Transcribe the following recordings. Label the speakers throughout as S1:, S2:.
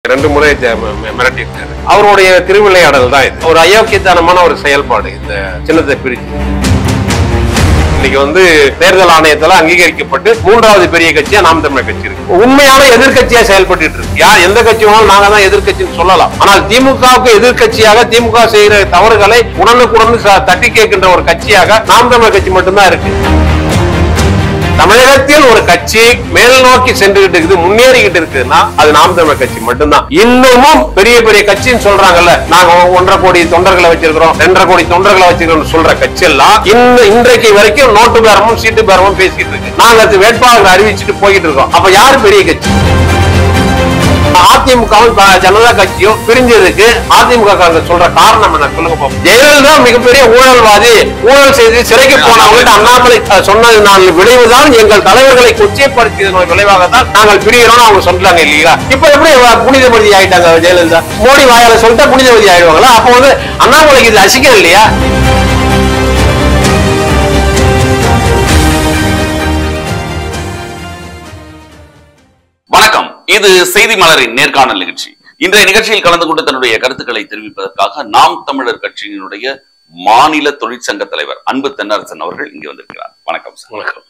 S1: ரெண்டு முறை ஜ- ம- ம- மிரட்டியிருக்காரு அவருடைய திருவிளையாடல் தான் இது ஒரு அயோக்கியத்தனமான ஒரு செயல்பாடு இந்த சின்னத்தை பிரிச்சு இன்னைக்கு வந்து தேர்தல் ஆணையத்தால அங்கீகரிக்கப்பட்டு மூன்றாவது பெரிய கட்சியா நாம் தமிழர் கட்சி இருக்கு உண்மையான எதிர்க்கட்சியா செயல்பட்டு இருக்கு யார் எந்த கட்சி வேணாலும் நாங்க தான் எதிர்க்கட்சின்னு சொல்லலாம் ஆனால் திமுகவுக்கு எதிர்க்கட்சியாக திமுக செய்கிற தவறுகளை உடனுக்குடன் ச- தட்டி கேட்கின்ற ஒரு கட்சியாக நாம் தமிழர் கட்சி மட்டும்தான் இருக்கு தமிழகத்தில் ஒரு கட்சி மேல் நோக்கி சென்றுகிட்டு இருக்குது முன்னேறிக்கிட்டு இருக்குன்னா அது நாம் தமிழர் கட்சி மட்டும்தான் இன்னமும் பெரிய பெரிய கட்சின்னு சொல்றாங்கல்ல நாங்க ஒன்றரை கோடி தொண்டர்களை வச்சிருக்கிறோம் ரெண்டரை கோடி தொண்டர்களை வச்சிருக்கிறோம் சொல்ற கட்சி எல்லாம் இந்த இன்றைக்கு வரைக்கும் நோட்டு பேரமும் சீட்டு பேரமும் பேசிட்டு இருக்கு நாங்க அது வேட்பாளர்களை அறிவிச்சுட்டு போயிட்டு இருக்கோம் அப்ப யார் பெரிய கட்சி அதிமுகவும் ப- ஜனதா கட்சியும் பிரிஞ்சதுக்கு அதிமுக காரங்க சொல்ற காரணம் என்ன சொல்லுங்க பாப்போம். ஜெயலலிதா மிகப்பெரிய ஊழல்வாதி ஊழல் செய்து சிறைக்கு போனவங்க அண்ணாமலை அஹ், சொன்னதினால் விளைவுதான் எங்கள் தலைவர்களை கொச்சைப்படுத்தியதன் விளைவாக தான் நாங்கள் பிரிகிறோம் அவங்க சொல்றாங்க இல்லையா இப்ப எப்படி அவ புனிதபதி ஆயிட்டாங்க ஜெயலலிதா மோடி வாயால சொல்லிட்டா புனிதபதி ஆயிடுவாங்களா அப்போ வந்து அண்ணாமலைக்கு இது அசிக்கம் இல்லையா
S2: வணக்கம் இது செய்தி மலரின் நேர்காணல் நிகழ்ச்சி இன்றைய நிகழ்ச்சியில் கலந்து கொண்டு தன்னுடைய கருத்துக்களை தெரிவிப்பதற்காக நாம் தமிழர் கட்சியினுடைய மாநில தொழிற்சங்க தலைவர் அன்பு தென்னரசன் அவர்கள் இங்கே வந்திருக்கிறார் வணக்கம் சார்
S1: வணக்கம்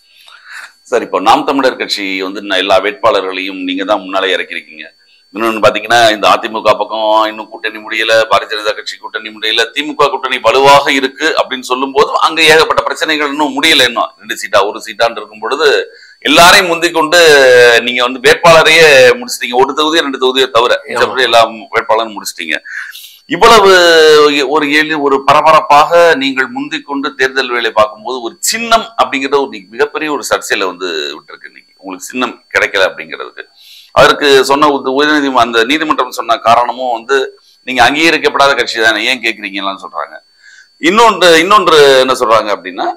S2: சார் இப்போ நாம் தமிழர் கட்சி வந்து நான் எல்லா வேட்பாளர்களையும் நீங்க தான் முன்னாலே இறக்கிருக்கீங்க இன்னொன்னு பாத்தீங்கன்னா இந்த அதிமுக பக்கம் இன்னும் கூட்டணி முடியல பாரதிய ஜனதா கட்சி கூட்டணி முடியல திமுக கூட்டணி வலுவாக இருக்கு அப்படின்னு சொல்லும் போது அங்க ஏகப்பட்ட பிரச்சனைகள் இன்னும் முடியல இன்னும் ரெண்டு சீட்டா ஒரு சீட்டான்னு இருக்கும் பொழுது எல்லாரையும் முந்திக் கொண்டு நீங்க வந்து வேட்பாளரையே முடிச்சிட்டீங்க ஒரு தொகுதியோ ரெண்டு தொகுதியோ தவிர மிச்சபடி எல்லா வேட்பாளரும் முடிச்சிட்டீங்க இவ்வளவு ஒரு எளி ஒரு பரபரப்பாக நீங்கள் முந்திக் கொண்டு தேர்தல் வேலை பார்க்கும்போது ஒரு சின்னம் அப்படிங்கிற ஒரு மிகப்பெரிய ஒரு சர்ச்சையில வந்து விட்டுருக்கு இன்னைக்கு உங்களுக்கு சின்னம் கிடைக்கல அப்படிங்கிறதுக்கு அதற்கு சொன்ன உத்த- உயர்நீதிம அந்த நீதிமன்றம் சொன்ன காரணமும் வந்து நீங்க அங்கீகரிக்கப்படாத கட்சி தானே ஏன் கேக்குறீங்கலாம் சொல்றாங்க இன்னொன்று இன்னொன்று என்ன சொல்றாங்க அப்படின்னா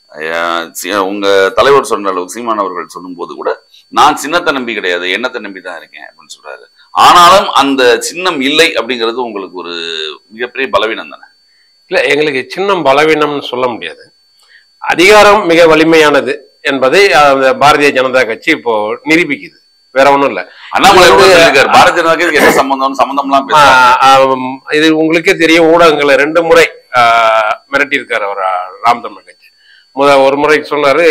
S2: அஹ் சி- உங்க தலைவர் சொன்ன அளவுக்கு சீமான் அவர்கள் சொல்லும்போது கூட நான் சின்னத்தை நம்பி கிடையாது எண்ணத்தை நம்பி தான் இருக்கேன் அப்படின்னு சொல்றாரு ஆனாலும் அந்த சின்னம் இல்லை அப்படிங்கிறது உங்களுக்கு ஒரு மிகப்பெரிய பலவீனம் தானே
S1: இல்ல எங்களுக்கு சின்னம் பலவீனம்னு சொல்ல முடியாது அதிகாரம் மிக வலிமையானது என்பதை அந்த பாரதிய ஜனதா கட்சி இப்போ நிரூபிக்குது வேற ஒண்ணும் இல்ல
S2: அண்ணாமலை கூட
S1: இது வந்து-
S2: சொல்லியிருக்காரு பாரதிய ஜனதா கட்சிக்கு என்ன சம்பந்தம் சம்பந்தம்லாம் பேசுறாங்க
S1: ஆஹ் ஆம், இது உங்களுக்கே தெரியும் ஊடகங்களை ரெண்டு முறை ஆஹ், மிரட்டியிருக்காரு அவர் ஆஹ், ராம் தமிழ் கட்சி முத ஒரு முறை சொன்னாரு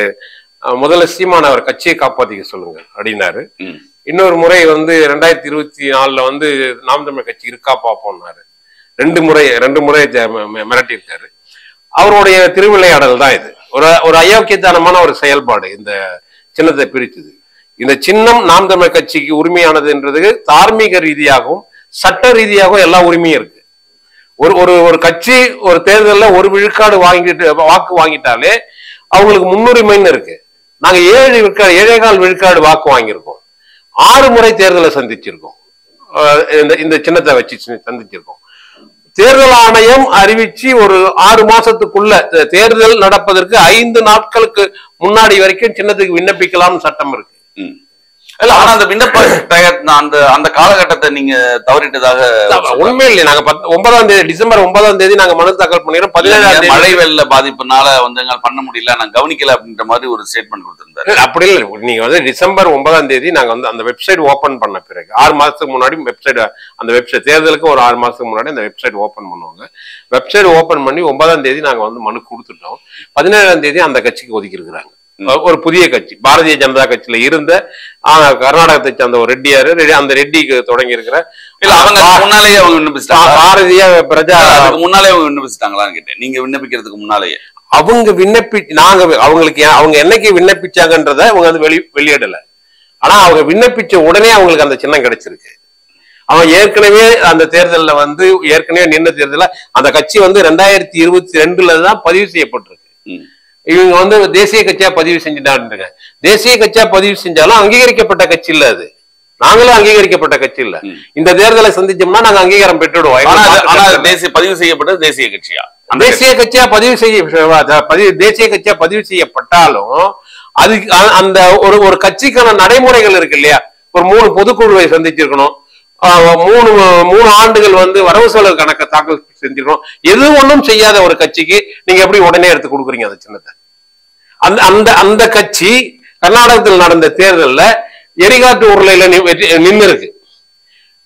S1: ஆஹ், முதல்ல சீமான் அவர் கட்சியை காப்பாத்திக்க சொல்லுங்க அப்படின்னாரு
S2: ம்.
S1: இன்னொரு முறை வந்து ரெண்டாயிரத்தி இருபத்தி நாலுல வந்து நாம் தமிழ் கட்சி இருக்கா பார்ப்போம்னாரு ரெண்டு முறை ரெண்டு முறை ஜ- ம- ம- மிரட்டியிருக்காரு அவருடைய திருவிளையாடல் தான் இது ஒரு ஒரு அயோக்கியத்தனமான ஒரு செயல்பாடு இந்த சின்னத்தை பிரிச்சது இந்த சின்னம் நாம் தமிழ் கட்சிக்கு உரிமையானதுன்றது தார்மீக ரீதியாகவும் சட்ட ரீதியாகவும் எல்லா உரிமையும் இருக்கு ஒரு ஒரு ஒரு கட்சி ஒரு தேர்தலில் ஒரு விழுக்காடு வாங்கிட்டு வாக்கு வாங்கிட்டாலே அவங்களுக்கு முன்னுரிமைன்னு இருக்கு நாங்க ஏழு விழுக்காடு ஏழே கால் விழுக்காடு வாக்கு வாங்கியிருக்கோம் ஆறு முறை தேர்தலை சந்திச்சிருக்கோம் அஹ் இந்த இந்த சின்னத்தை வச்சு சி- சந்திச்சிருக்கோம் தேர்தல் ஆணையம் அறிவிச்சு ஒரு ஆறு மாசத்துக்குள்ள இந்த தேர்தல் நடப்பதற்கு ஐந்து நாட்களுக்கு முன்னாடி வரைக்கும் சின்னத்துக்கு விண்ணப்பிக்கலாம்னு சட்டம் இருக்கு
S2: ம். இல்ல ஆனா அந்த விண்ணப்ப டய- அந்த அந்த காலகட்டத்தை நீங்க தவறிட்டதாக
S1: உண்மை இல்லை நாங்க பத்து- ஒன்பதாம் தேதி டிசம்பர் ஒன்பதாம் தேதி நாங்க மனு தாக்கல் பண்ணிடுறோம் பதினேழாம் தேதி
S2: மழை வெள்ள பாதிப்புனால வந்து எங்களால பண்ண முடியல நான் கவனிக்கல அப்படின்ற மாதிரி ஒரு ஸ்டேட்மெண்ட் கொடுத்திருந்தாரு
S1: இல்ல, அப்படி இல்லை நீங்க வந்து டிசம்பர் ஒன்பதாம் தேதி நாங்க வந்து அந்த வெப்சைட் ஓபன் பண்ண பிறகு ஆறு மாசத்துக்கு முன்னாடி வெப்சைட் அந்த வெப்சைட் தேர்தலுக்கு ஒரு ஆறு மாசத்துக்கு முன்னாடி அந்த வெப்சைட் ஓபன் பண்ணுவாங்க வெப்சைட் ஓபன் பண்ணி ஒன்பதாம் தேதி நாங்க வந்து மனு கொடுத்துட்டோம் பதினேழாம் தேதி அந்த கட்சிக்கு ஒதுக்கி இருக்கிறாங்க ஒரு புதிய கட்சி பாரதிய ஜனதா கட்சியில இருந்த ஆ, கர்நாடகத்தை சேர்ந்த ஒரு ரெட்டியாரு ரெட்டி- அந்த ரெட்டிக்கு தொடங்கி இருக்கிற
S2: இல்ல அவங்க அதுக்கு முன்னாலேயே அவங்க விண்ணப்பிச்சிட்டாங்க
S1: பாரதிய பிரஜா
S2: அதுக்கு முன்னாலே அவங்க விண்ணப்பிச்சிட்டாங்களான்னு கேட்டேன் நீங்க விண்ணப்பிக்கிறதுக்கு முன்னாலேயே
S1: அவங்க விண்ணப்பி நாங்க அவங்களுக்கு ஏன்- அவங்க என்னைக்கு விண்ணப்பிச்சாங்கன்றத அவங்க வந்து வெளி வெளியிடல ஆனா அவங்க விண்ணப்பிச்ச உடனே அவங்களுக்கு அந்த சின்னம் கிடைச்சிருக்கு அவன் ஏற்கனவே அந்த தேர்தல்ல வந்து ஏற்கனவே நின்ன தேர்தல்ல அந்த கட்சி வந்து ரெண்டாயிரத்தி இருபத்தி ரெண்டுல தான் பதிவு செய்யப்பட்டிருக்கு
S2: ம்.
S1: இவங்க வந்து தேசிய கட்சியா பதிவு செஞ்சுட்டாங்க தேசிய கட்சியா பதிவு செஞ்சாலும் அங்கீகரிக்கப்பட்ட கட்சி இல்ல அது நாங்களும் அங்கீகரிக்கப்பட்ட கட்சி இல்ல
S2: ம்.
S1: இந்த தேர்தலை சந்திச்சோம்னா நாங்க அங்கீகாரம் பெற்றுடுவோம்
S2: ஆனா
S1: எங்களுக்கு
S2: அது- ஆனா
S1: மாற்று
S2: அது
S1: கருத்து இல்ல.
S2: தேசிய பதிவு செய்யப்பட்டது தேசிய கட்சியா அந்த
S1: தேசிய கட்சியா பதிவு செய்ய அத பதிவு தேசிய கட்சியா பதிவு செய்யப்பட்டாலும் அது அ- அந்த ஒரு ஒரு கட்சிக்கான நடைமுறைகள் இருக்கு இல்லையா ஒரு மூணு பொதுக்குழுவை சந்திச்சிருக்கணும் ஆஹ் மூணு மூணு ஆண்டுகள் வந்து வரவு செலவு கணக்கை தாக்கல் செஞ்சிருக்கணும் எது ஒண்ணும் செய்யாத ஒரு கட்சிக்கு நீங்க எப்படி உடனே எடுத்து கொடுக்குறீங்க அந்த சின்னத்தை அந்த அந்த அந்த கட்சி கர்நாடகத்தில் நடந்த தேர்தல்ல எரிகாட்டு உருளையில நின்னு இருக்கு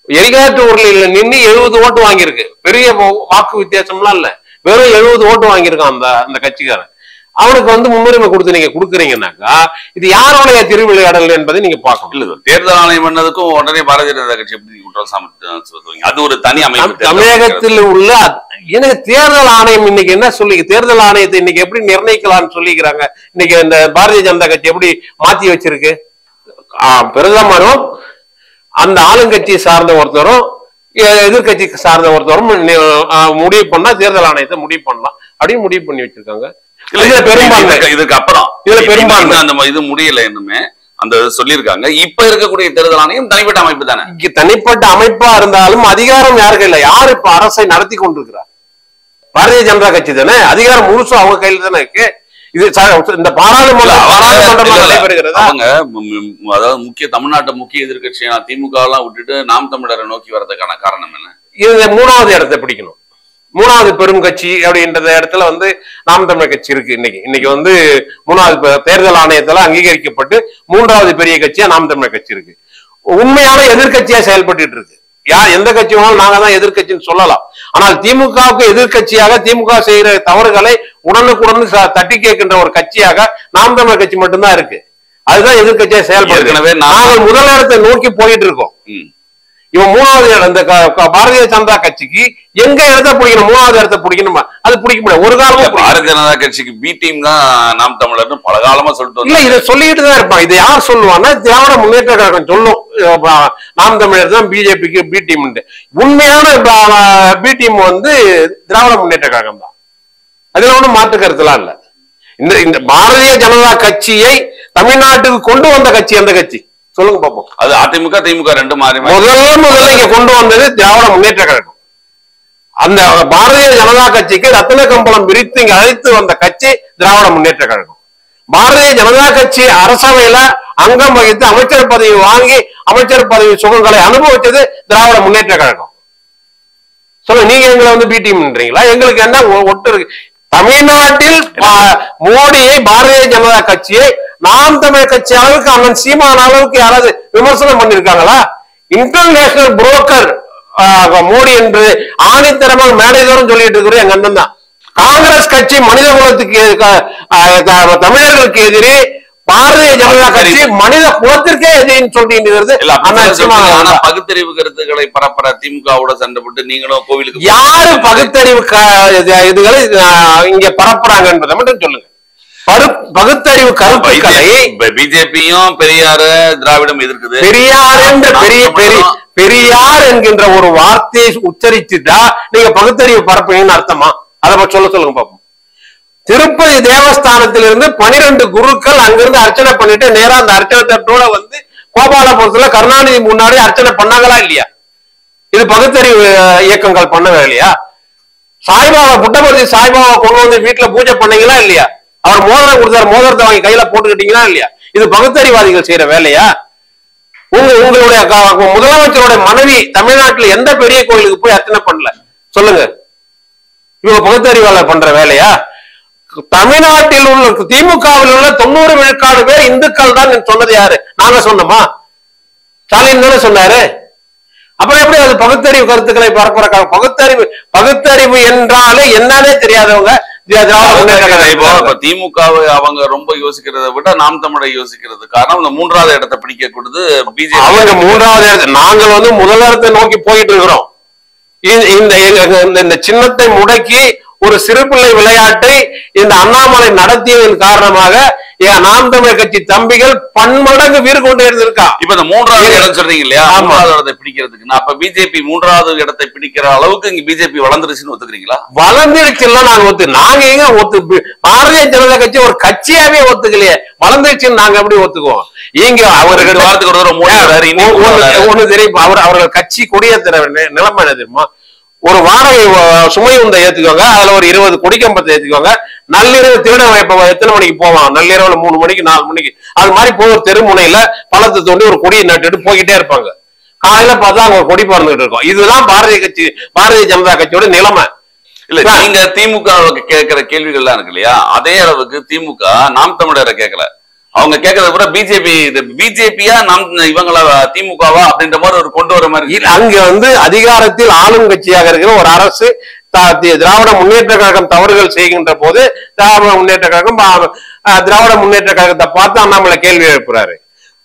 S1: எரிகாட்டூர்ல நின்று எழுபது ஓட்டு வாங்கியிருக்கு பெரிய வா- வாக்கு வித்தியாசம்லாம் இல்ல வெறும் எழுபது ஓட்டு வாங்கியிருக்கான் அந்த அந்த கட்சிக்காரன் அவனுக்கு வந்து முன்னுரிமை கொடுத்து நீங்க கொடுக்குறீங்கன்னாக்கா இது யாருடைய திருவிளையாடல் என்பதை நீங்க பார்க்கணும்
S2: இல்ல இது தேர்தல் ஆணையம் பண்ணதுக்கும் உடனே பாரதிய ஜனதா கட்சி எப்படி குற்றம் சாமி சொல்லுவீங்க அது ஒரு தனி அமைப்பு
S1: தம்-
S2: தேர்தல்
S1: தமிழகத்தில் உள்ள எனக்கு தேர்தல் ஆணையம் இன்னைக்கு என்ன சொல்லி தேர்தல் ஆணையத்தை இன்னைக்கு எப்படி நிர்ணயிக்கலாம்னு சொல்லிக்கிறாங்க இன்னைக்கு இந்த பாரதிய ஜனதா கட்சி எப்படி மாத்தி வச்சிருக்கு ஆ, பிரதமரும் அந்த ஆளுங்கட்சி சார்ந்த ஒருத்தரும் எ- எதிர்க்கட்சி சார்ந்த ஒருத்தரும் நி- ஆ, முடிவு பண்ணா தேர்தல் ஆணையத்தை முடிவு பண்ணலாம் அப்படின்னு முடிவு பண்ணி வச்சிருக்காங்க
S2: இல்ல,
S1: இதுல பெரும்பான்மை
S2: இதுக்கு- இதுக்கு அப்புறம்
S1: இதுல பெரும்பான்மை.
S2: இன்னும் அந்த ம- இது முடியல இன்னுமே அந்த சொல்லியிருக்காங்க இப்ப இருக்கக்கூடிய தேர்தல் ஆணையம் தனிப்பட்ட அமைப்பு தானே
S1: இங்க தனிப்பட்ட அமைப்பா இருந்தாலும் அதிகாரம் யாருக்கு இல்ல யார் இப்ப அரசை நடத்தி கொண்டிருக்கிறார் பாரதிய ஜனதா கட்சி தானே அதிகாரம் முழுசும் அவங்க கையில தானே இருக்கு இது ச- இந்த பாராளுமன்ற பாராளுமன்றமா நடைபெறுகிறதா
S2: அவங்க ம், ம், அதாவது முக்கிய தமிழ்நாட்டு முக்கிய எதிர்க்கட்சியான திமுக எல்லாம் விட்டுட்டு நாம் தமிழரை நோக்கி வர்றதுக்கான காரணம் என்ன
S1: இது மூணாவது இடத்தை பிடிக்கணும் மூணாவது பெரும் கட்சி அப்படின்ற இடத்துல வந்து நாம் தமிழர் கட்சி இருக்கு இன்னைக்கு இன்னைக்கு வந்து மூணாவது பெ- தேர்தல் ஆணையத்துல அங்கீகரிக்கப்பட்டு மூன்றாவது பெரிய கட்சியா நாம் தமிழர் கட்சி இருக்கு உண்மையான எதிர்க்கட்சியா செயல்பட்டு இருக்கு யார் எந்த கட்சி வேணாலும் நாங்க தான் எதிர்க்கட்சின்னு சொல்லலாம் ஆனால் திமுகவுக்கு எதிர்க்கட்சியாக திமுக செய்யற தவறுகளை உடனுக்குடன் ச- தட்டி கேட்கின்ற ஒரு கட்சியாக நாம் தமிழர் கட்சி மட்டும்தான் இருக்கு அதுதான் எதிர்க்கட்சியா செயல்படுது
S2: ஏற்கனவே நான்
S1: நாங்கள் முதல் இடத்தை நோக்கி போயிட்டு இருக்கோம்
S2: ம்.
S1: இவன் மூணாவது இடம் இந்த க- க- பாரதிய ஜனதா கட்சிக்கு எங்க இடத்த பிடிக்கணும் மூணாவது இடத்த பிடிக்கணுமா அது பிடிக்க முடியாது ஒரு காலமும் பிடிக்க
S2: பாரதிய ஜனதா கட்சிக்கு பி டீம் தான் நாம் தமிழர்னு பல காலமா சொல்லிட்டு
S1: இல்ல
S2: வந்தாங்க.
S1: இதை சொல்லிட்டு தான் இருப்பான் இதை யார் சொல்லுவான்னா திராவிட முன்னேற்ற கழகம் சொல்லும் அஹ் ப- நாம் தமிழர் தான் பிஜேபிக்கு பி டீம் உண்மையான பி டீம் வந்து திராவிட முன்னேற்ற கழகம் தான் அதுல ஒண்ணும் மாற்று கருத்துலாம் இல்ல இந்த இந்த பாரதிய ஜனதா கட்சியை தமிழ்நாட்டுக்கு கொண்டு வந்த கட்சி எந்த கட்சி சொல்லுங்க பாப்போம்
S2: அது அதிமுக திமுக ரெண்டு மாறி மாறி
S1: முதல்ல முதல்ல இங்க கொண்டு வந்தது திராவிட முன்னேற்ற கழகம் அந்த பாரதிய ஜனதா கட்சிக்கு ரத்தின கம்பளம் விரித்து இங்க அழைத்து வந்த கட்சி திராவிட முன்னேற்ற கழகம் பாரதிய ஜனதா கட்சி அரசவையில அங்கம் வகித்து அமைச்சர் பதவி வாங்கி அமைச்சர் பதவி சுகங்களை அனுபவிச்சது திராவிட முன்னேற்ற கழகம் சொல்லுங்க நீங்க எங்களை வந்து பி டீம்ன்றீங்களா எங்களுக்கு என்ன ஒ- ஒட்டு இருக்கு தமிழ்நாட்டில் பா- மோடியை பாரதிய ஜனதா கட்சியை நாம் தமிழ் கட்சி அளவுக்கு அண்ணன் சீமான் அளவுக்கு யாராவது விமர்சனம் பண்ணிருக்காங்களா இன்டர்நேஷனல் புரோக்கர் மோடி என்று ஆணித்தரமாக மேடைதோறும் சொல்லிட்டு இருக்கிற எங்க அண்ணன் தான் காங்கிரஸ் கட்சி மனித குலத்துக்கு எ- க- ஆஹ் த- தமிழர்களுக்கு எதிரே பாரதிய ஜனதா கட்சி மனித குலத்திற்கே எதிரின்னு சொல்லிட்டு இருக்கிறது
S2: இல்ல அப்படி
S1: அண்ணன்
S2: தான் சொல்றீங்க.
S1: சீமான்
S2: ஆனா
S1: அவர்கள் தான்.
S2: பகுத்தறிவு கருத்துக்களை பரப்புற திமுகவோட சண்டை போட்டு நீங்களும் கோவிலுக்கு
S1: யாரு பகுத்தறிவு க- இது- இதுகளை ஆஹ், இங்க பரப்புறாங்க என்பதை மட்டும் சொல்லுங்க பரு- பகுத்தறிவு கருத்துக்களை
S2: பிஜேபியும் பெரியாரு திராவிடம் எதிர்க்குது
S1: பெரியார் என்ற பெரிய பெரிய பெரியார் என்கின்ற ஒரு வார்த்தையை உச்சரிச்சுட்டா நீங்க பகுத்தறிவு பரப்புவீங்கன்னு அர்த்தமா அதை பத்தி சொல்ல சொல்லுங்க பாப்போம் திருப்பதி தேவஸ்தானத்திலிருந்து பனிரெண்டு குருக்கள் அங்கிருந்து அர்ச்சனை பண்ணிட்டு நேரா அந்த அர்ச்சனை தட்டோட வந்து கோபாலபுரத்துல கருணாநிதி முன்னாடி அர்ச்சனை பண்ணாங்களா இல்லையா இது பகுத்தறிவு அஹ், இயக்கங்கள் பண்ண இல்லையா சாய்பாபா புட்டபர்த்தி சாய்பாபா கொண்டு வந்து வீட்டுல பூஜை பண்ணீங்களா இல்லையா அவர் மோதிரம் கொடுத்தாரு மோதிரத்தை வாங்கி கையில போட்டுக்கிட்டீங்களா இல்லையா இது பகுத்தறிவாதிகள் செய்யற வேலையா உங்க உங்களுடைய க- முதலமைச்சருடைய மனைவி தமிழ்நாட்டுல எந்த பெரிய கோயிலுக்கு போய் அர்ச்சனை பண்ணல சொல்லுங்க இவங்க பகுத்தறிவாளர் பண்ற வேலையா தமிழ்நாட்டில் உள்ள திமுகவில் உள்ள தொண்ணூறு விழுக்காடு பேர் இந்துக்கள் தான் சொன்னது யாரு நாங்க சொன்னோமா ஸ்டாலின் தானே சொன்னாரு அப்புறம் எப்படி அது பகுத்தறிவு கருத்துக்களை பரப்புற க- பகுத்தறிவு பகுத்தறிவு என்றாலே என்னன்னே தெரியாதவங்க திரா- திராவிட முன்னேற்ற கழகம்
S2: இப்போ இப்ப திமுகவை அவங்க ரொம்ப யோசிக்கிறதை விட நாம் தமிழை யோசிக்கிறது காரணம் இந்த மூன்றாவது இடத்தை பிடிக்க கொடுத்து பிஜேபி
S1: அவங்க மூன்றாவது இடத்து நாங்கள் வந்து முதலிடத்தை நோக்கி போயிட்டு இருக்கிறோம் இந்த- இந்த இந்த- இந்த சின்னத்தை முடக்கி ஒரு சிறுபிள்ளை விளையாட்டை இந்த அண்ணாமலை நடத்தியதன் காரணமாக என் நாம் தமிழர் கட்சி தம்பிகள் பன்மடங்கு வீறு கொண்டு இருந்திருக்கா
S2: இப்ப இந்த மூன்றாவது
S1: இல்ல.
S2: இடம் சொல்றீங்க இல்லையா
S1: ஆமா.
S2: மூன்றாவது இடத்தை பிடிக்கிறதுக்கு நான் அப்ப பிஜேபி மூன்றாவது இடத்தை பிடிக்கிற அளவுக்கு இங்க பிஜேபி வளர்ந்துருச்சுன்னு ஒத்துக்கிறீங்களா
S1: வளர்ந்துருச்சுலாம் நாங்க ஒத்து நாங்க எங்க ஒத்து பி- பாரதிய ஜனதா கட்சி ஒரு கட்சியாவே ஒத்துக்கலையே வளர்ந்துருச்சுன்னு நாங்க எப்படி ஒத்துக்குவோம் இங்க
S2: ரெண்டு
S1: அவர்கள்
S2: வாரத்துக்கு ஒரு தடவை மோடி வராரு, இன்னைக்கு
S1: ஒண்ணு-
S2: வராரு.
S1: ஒண்ணு தெரியும் அவர் அவர்கள் கட்சி கொடியேத்துற நி- நிலைமை என்ன தெரியுமா ஒரு வாடகை வ- சுமை உந்தை ஏத்துக்கோங்க அதுல ஒரு இருபது கொடிக்கம்பத்தை ஏத்துக்கோங்க நள்ளிரவு திருட இப்ப எத்தனை மணிக்கு போவான் நள்ளிரவுல மூணு மணிக்கு நாலு மணிக்கு அது மாதிரி போய் ஒரு தெருமுனையில பழத்தை தோண்டி ஒரு கொடியை நட்டுட்டு போய்கிட்டே இருப்பாங்க காலையில பார்த்தா அங்க ஒரு கொடி பறந்துகிட்டு இருக்கும் இதுதான் பாரதிய கட்சி பாரதிய ஜனதா கட்சியோட நிலைமை
S2: இல்ல
S1: சார்.
S2: நீங்க திமுக வுக்கு கேட்கிற கேள்விகள்லாம் இருக்கு இல்லையா அதே அளவுக்கு திமுக நாம் தமிழரை கேட்கல அவங்க கேட்கறத பூரா பிஜேபி பிஜேபியா நம் இவங்கள திமுகவா அப்படின்ற மாதிரி ஒரு கொண்டு வர மாதிரி
S1: இல்ல, அங்க வந்து அதிகாரத்தில் ஆளும் கட்சியாக இருக்கிற ஒரு அரசு த- தி- திராவிட முன்னேற்ற கழகம் தவறுகள் செய்கின்ற போது திராவிட முன்னேற்ற கழகம் பா- அஹ், திராவிட முன்னேற்ற கழகத்தை பார்த்து அண்ணாமலை கேள்வி எழுப்புறாரு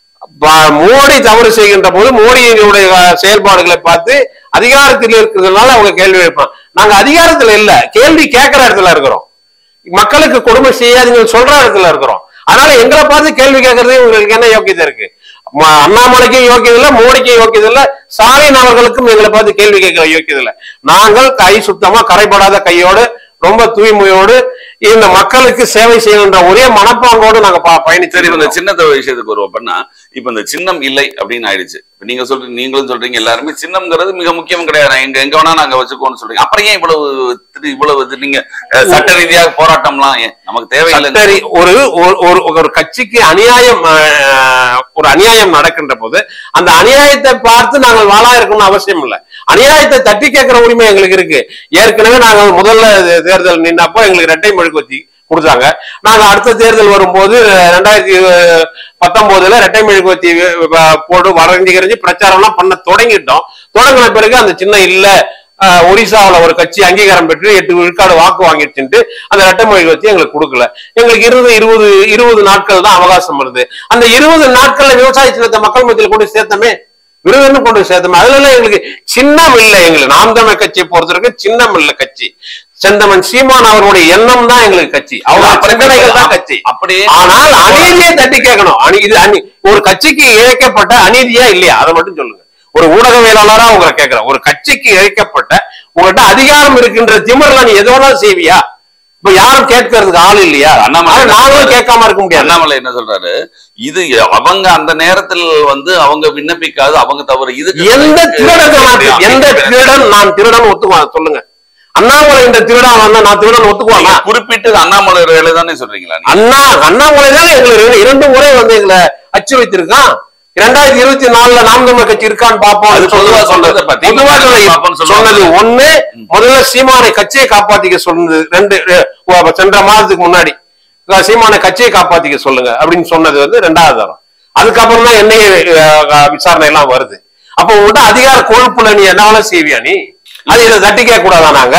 S1: பா- மோடி தவறு செய்கின்ற போது மோடியினுடைய அஹ், செயல்பாடுகளை பார்த்து அதிகாரத்தில் இருக்கிறதுனால அவங்க கேள்வி எழுப்பாங்க நாங்க அதிகாரத்துல இல்ல கேள்வி கேட்கிற இடத்துல இருக்கிறோம் மக்களுக்கு கொடுமை செய்யாதீங்கன்னு சொல்ற இடத்துல இருக்கிறோம் அதனால எங்களை பார்த்து கேள்வி கேட்கறது உங்களுக்கு என்ன யோக்கியதை இருக்கு ம- அண்ணாமலைக்கும் யோக்கியது இல்ல மோடிக்கும் யோக்கியது இல்ல ஸ்டாலின் அவர்களுக்கும் எங்களை பார்த்து கேள்வி கேட்கிற யோக்கியது இல்ல நாங்கள் கை சுத்தமா கரைபடாத கையோடு ரொம்ப தூய்மையோடு இந்த மக்களுக்கு சேவை செய்கின்ற ஒரே மனப்பாங்கோடு நாங்க ப-
S2: சரி இப்ப இந்த
S1: பயணிச்சிருக்கோம்
S2: சின்னத்த விஷயத்துக்கு வருவோம் அப்படின்னா இப்ப இந்த சின்னம் இல்லை அப்படின்னு ஆயிடுச்சு இப்ப நீங்க சொல்றீங்க நீங்களும் சொல்றீங்க எல்லாருமே சின்னம்ங்கிறது மிக முக்கியம் கிடையாது எங்க எங்க வேணா நாங்க வச்சுக்கோன்னு சொல்றீங்க அப்புறம் ஏன் இவ்வளவு திரு- இவ்வளவு இது நீங்க அஹ், சட்ட ரீதியாக போராட்டம்லாம் ஏன் நமக்கு தேவையில்லை
S1: சரி ஒரு ஒரு- ஒரு ஒரு கட்சிக்கு அநியாயம் அஹ், ஒரு அநியாயம் நடக்கின்ற போது அந்த அநியாயத்தை பார்த்து நாங்கள் வாழா இருக்கணும்னு அவசியம் இல்லை அநியாயத்தை தட்டி கேட்கிற உரிமை எங்களுக்கு இருக்கு ஏற்கனவே நாங்கள் முதல்ல தே- தேர்தல் நின்னப்போ எங்களுக்கு இரட்டை மெழுகுவத்தி கொடுத்தாங்க நாங்க அடுத்த தேர்தல் வரும்போது ரெண்டாயிரத்தி பத்தொன்பதுல இரட்டை மெழுகுவத்தி வ- போட்டு வரைஞ்சிகரிஞ்சு பிரச்சாரம் எல்லாம் பண்ண தொடங்கிட்டோம் தொடங்கின பிறகு அந்த சின்ன இல்ல ஆஹ் ஒரிசாவுல ஒரு கட்சி அங்கீகாரம் பெற்று எட்டு விழுக்காடு வாக்கு வாங்கிடுச்சுட்டு அந்த ரெட்டமொழி வச்சு எங்களுக்கு கொடுக்கல எங்களுக்கு இருபது இருபது இருபது நாட்கள் தான் அவகாசம் வருது அந்த இருபது நாட்கள்ல விவசாய சின்னத்தை மக்கள் மத்தியில் கொண்டு சேர்த்தமே விருதுன்னு கொண்டு சேர்த்தோம் அதுல எல்லாம் எங்களுக்கு சின்னம் இல்லை எங்களுக்கு நாம் தமிழ் கட்சியை பொறுத்த வரைக்கும் சின்னம் இல்லை கட்சி செந்தமன் சீமான் அவருடைய எண்ணம் தான் எங்களுக்கு கட்சி அவங்க சிந்தனைகள் தான் கட்சி
S2: அப்படியே
S1: ஆனால் அநீதியை தட்டி கேட்கணும் அநீ இது அநீ ஒரு கட்சிக்கு இழைக்கப்பட்ட அநீதியா இல்லையா அதை மட்டும் சொல்லுங்க ஒரு ஊடகவியலாளரா உங்களை கேட்கிறேன் ஒரு கட்சிக்கு இழைக்கப்பட்ட உங்கள்கிட்ட அதிகாரம் இருக்கின்ற திமிர்ல நீ எது வேணாலும் செய்வியா இப்ப யாரும் கேட்கறதுக்கு ஆள் இல்லையா
S2: அண்ணாமலை
S1: ஆனா நாங்களும் கேட்காம இருக்க முடியாது
S2: அண்ணாமலை என்ன சொல்றாரு இது அவங்க அந்த நேரத்தில் வந்து அவங்க விண்ணப்பிக்காது அவங்க தவறு இது
S1: எந்த திருடன் நான் எந்த திருடன் நான் திருடன் ஒத்துக்குவான் சொல்லுங்க அண்ணாமலை இந்த திருடன் வந்தா நான் திருடன் ஒத்துக்குவானா
S2: குறிப்பிட்டு அண்ணாமலை வேலை தானே சொல்றீங்களா நீங்க?
S1: அண்ணா அண்ணாமலை தான் எங்களுக்கு இரண்டு முறை வந்து எங்களை அச்சு வைத்திருக்கான் இரண்டாயிரத்தி இருபத்தி நாலுல நாம் தமிழர் கட்சி இருக்கான்னு பாப்போம்
S2: அது பொதுவா சொல்றதை பத்தி
S1: பொதுவா சொன்னது
S2: பாப்போம்னு சொல்லுவாங்க.
S1: சொன்னது ஒண்ணு முதல்ல சீமானை கட்சியை காப்பாத்திக்க சொன்னது ரெண்டு அஹ், சென்ற மாதத்துக்கு முன்னாடி அஹ், சீமானை கட்சியை காப்பாத்திக்க சொல்லுங்க அப்படின்னு சொன்னது வந்து ரெண்டாவது தரம் அதுக்கப்புறம் தான் என்னைய விசாரணை எல்லாம் வருது அப்ப உங்கள்கிட்ட அதிகார கொழுப்புல நீ என்ன வேணாலும் செய்வியா நீ அது இதை தட்டி கேட்க கூடாதா நாங்க